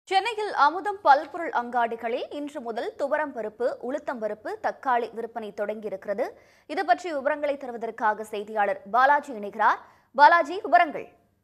சென்னையில் அமுதம் பல்பொருள் அங்காடிகளில் இன்று முதல் துவரம் பருப்பு உளுத்தம் பருப்பு தக்காளி விற்பனை தொடங்கியிருக்கிறது இது பற்றி விவரங்களை தருவதற்காக செய்தியாளர் பாலாஜி இணைகிறார் பாலாஜி விவரங்கள்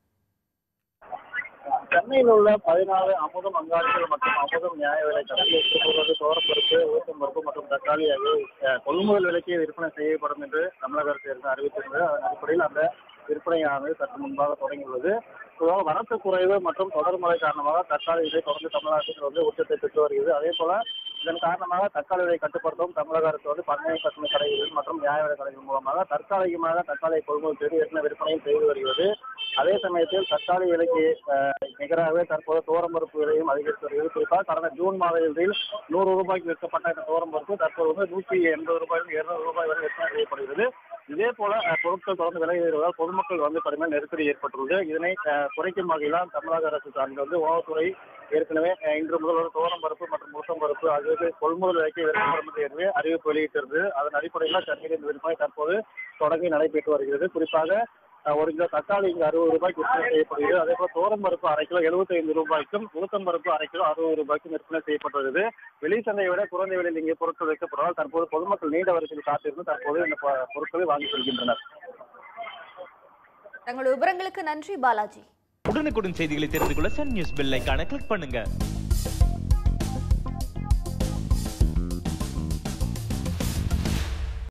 சென்னையில் உள்ள பதினாலு அமுதம் அங்காடிகள் மற்றும் அமுதம் நியாய விலை கடையில் இப்பொழுது தோரப்பருப்பு ஊத்தம் பருப்பு மற்றும் தக்காளி ஆகியவை அஹ், கொள்முதல் விலைக்கு விற்பனை செய்யப்படும் என்று தமிழக அரசு இருந்து அறிவித்திருந்தது அதன் அடிப்படையில் அந்த விற்பனையானது சற்று முன்பாக தொடங்கியுள்ளது பொதுவாக வரத்து குறைவு மற்றும் தொடர் மழை காரணமாக தக்காளி விலை தொடர்ந்து தமிழகத்தில் வந்து உச்சத்தை பெற்று வருகிறது அதே போல இதன் காரணமாக தக்காளி விலை கட்டுப்படுத்தவும் தமிழக அரசு வந்து பண்ணை பசுமை கடைகள் மற்றும் நியாய விலை கடைகள் மூலமாக தற்காலிகமாக தக்காளியை கொள்முதல் செய்து ஏற்கனவே விற்பனையும் செய்து வருகிறது அதே சமயத்தில் தக்காளி விலைக்கு அஹ், நிகராகவே தற்போது தோரம்பருப்பு விலையும் அதிகரித்து வருகிறது குறிப்பாக கடந்த ஜூன் மாத இறுதியில் நூறு ரூபாய்க்கு விற்கப்பட்ட இந்த தோரம்பருப்பு தற்போது வந்து நூற்றி எண்பது ரூபாயிலிருந்து இருநூறு ரூபாய் வரை விற்பனை செய்யப்படுகிறது இதே போல அஹ், பொருட்கள் தொடர்ந்து விலை ஏறுவதால் பொதுமக்கள் வந்து கடுமையான நெருக்கடி ஏற்பட்டுள்ளது இதனை அஹ், குறைக்கும் வகையில் தமிழக அரசு சார்பில் வந்து உணவுத்துறை ஏற்கனவே அஹ், இன்று முதல் ஒரு துவரம் பருப்பு மற்றும் முருத்தம் பருப்பு ஆகியவை கொள்முதல் விலைக்கு விற்பப்படும் என்று ஏற்கனவே அறிவிப்பு வெளியிட்டிருந்தது அதன் அடிப்படையில் சென்னையில் இந்த விற்பனை தற்போது தொடங்கி நடைபெற்று வருகிறது குறிப்பாக அஹ், ஒரு கிலோ தக்காளி இங்கு அறுபது ரூபாய்க்கு விற்பனை செய்யப்படுகிறது அதே போல துவரம் பருப்பு அரை கிலோ எழுபத்தி ஐந்து ரூபாய்க்கும் உளுத்தம் பருப்பு அரை கிலோ அறுபது ரூபாய்க்கும் விற்பனை செய்யப்பட்டு வருகிறது வெளி சந்தையை விட குறைந்த விலையில் இங்கே பொருட்கள் வைக்கப்படுவதால் தற்போது பொதுமக்கள் நீண்ட வரிசையில் காத்திருந்து தற்போது இந்த பொ- பொருட்களை வாங்கி செல்கின்றனர் தங்கள் விவரங்களுக்கு நன்றி பாலாஜி உடனுக்குடன் செய்திகளை தெரிந்து கொள்ள சன் நியூஸ் பெல் ஐகானை கிளிக் பண்ணுங்க